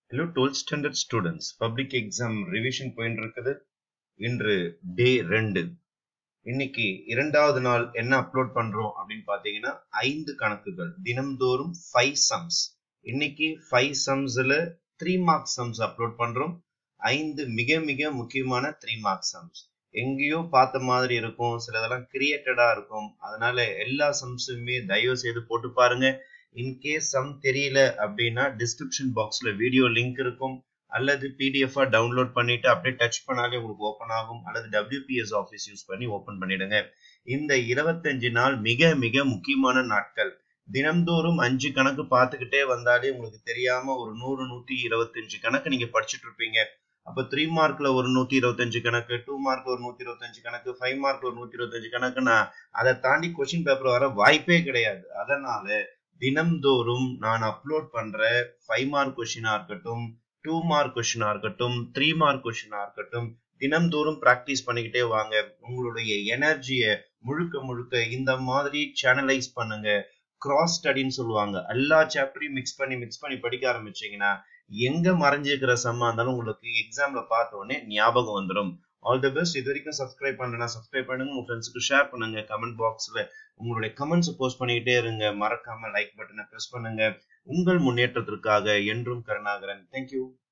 hello twelfth standard students public exam revision போயிட்டு இருக்குது இன்று டே ரெண்டு இன்னைக்கு இரண்டாவது நாள் என்ன அப்லோட் பண்றோம் அப்படின்னு பாத்தீங்கன்னா ஐந்து கணக்குகள் தினம்தோறும் ஃபைவ் சம்ஸ் இன்னைக்கு ஃபைவ் சம்ஸ்ல த்ரீ மார்க் சம்ஸ் அப்லோட் பண்றோம் ஐந்து மிக மிக முக்கியமான த்ரீ மார்க் சம்ஸ் எங்கேயோ பார்த்த மாதிரி இருக்கும் சிலதெல்லாம் கிரியேட்டடா இருக்கும் அதனால எல்லா சம்ஸுமே தயவு செய்து போட்டு பாருங்க இன்கேஸ் சம் தெரியல அப்படின்னா டிஸ்கிரிப்ஷன் பாக்ஸ்ல வீடியோ லிங்க் இருக்கும் அல்லது பிடிஎஃபா டவுன்லோட் பண்ணிட்டு அப்படியே டச் பண்ணாலே உங்களுக்கு ஓப்பன் ஆகும் அல்லது டபிள்யூபிஎஸ் ஆஃபீஸ் யூஸ் பண்ணி ஓப்பன் பண்ணிடுங்க இந்த இருபத்தஞ்சு நாள் மிக மிக முக்கியமான நாட்கள் தினம்தோறும் அஞ்சு கணக்கு பார்த்துக்கிட்டே வந்தாலே உங்களுக்கு தெரியாம ஒரு நூறு நூத்தி இருபத்தஞ்சு கணக்கு நீங்க படிச்சுட்டு இருப்பீங்க அப்ப த்ரீ மார்க்ல ஒரு நூத்தி இருபத்தஞ்சு கணக்கு டூ மார்க் ஒரு நூத்தி இருபத்தஞ்சு கணக்கு ஃபைவ் மார்க் ஒரு நூத்தி இருபத்தஞ்சு கணக்குன்னா அதை தாண்டி கொஸ்டின் பேப்பர் வர வாய்ப்பே கிடையாது அதனால தினம்தோறும் நான் அப்லோட் பண்ற ஃபைவ் மார்க் கொஸ்டினா இருக்கட்டும் டூ மார்க் கொஸ்டினா இருக்கட்டும் த்ரீ மார்க் கொஸ்டினா இருக்கட்டும் தினம்தோறும் பிராக்டிஸ் பண்ணிக்கிட்டே வாங்க உங்களுடைய எனர்ஜியை முழுக்க முழுக்க இந்த மாதிரி சேனலைஸ் பண்ணுங்க கிராஸ் ஸ்டடின்னு சொல்லுவாங்க எல்லா சாப்டரையும் மிக்ஸ் பண்ணி மிக்ஸ் பண்ணி படிக்க ஆரம்பிச்சீங்கன்னா எங்க மறைஞ்சிருக்கிற சம்மா இருந்தாலும் உங்களுக்கு எக்ஸாம்ல பார்த்த உடனே ஞாபகம் வந்துடும் ஆல் தி பெஸ்ட் இது வரைக்கும் சப்ஸ்கிரைப் பண்ணலனா சப்ஸ்கிரைப் பண்ணுங்க உங்க ஃப்ரெண்ட்ஸுக்கு ஷேர் பண்ணுங்க கமெண்ட் பாக்ஸ்ல உங்களுடைய கமெண்ட்ஸ் போஸ்ட் பண்ணிக்கிட்டே இருங்க மறக்காம லைக் பட்டனை பிரஸ் பண்ணுங்க உங்கள் முன்னேற்றத்திற்காக என்றும் கருணாகரன் தேங்க்யூ